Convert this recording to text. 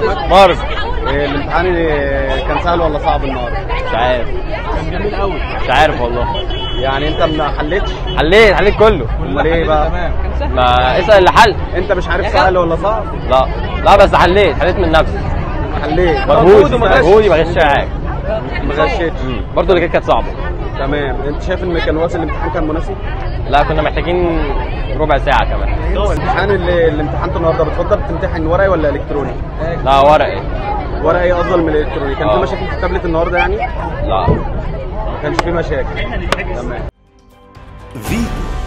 احمد برضه إيه، الامتحان إيه، كان سهل ولا صعب النهارده مش عارف كان جميل قوي مش عارف والله يعني انت ما حلتش حليت حليت كله امال ايه بقى ما اسال اللي حل انت مش عارف سهل ولا صعب لا لا بس حليت حليت من نفسي حليت مجهودي وما غشش. مجهودي ما غشش حاجه ما غشيتش برضه اللي كانت كانت صعبه تمام انت شايف ان كان واصل الامتحان كان مناسب لا كنا محتاجين ربع ساعه كمان الامتحان اللي اللي امتحنته النهارده بتفضل تمتحن ورقي ولا الكتروني لا ورقي ورقي افضل من الالكتروني كان في آه. مشاكل في التابلت النهارده يعني لا ما كانش في مشاكل تمام فيتو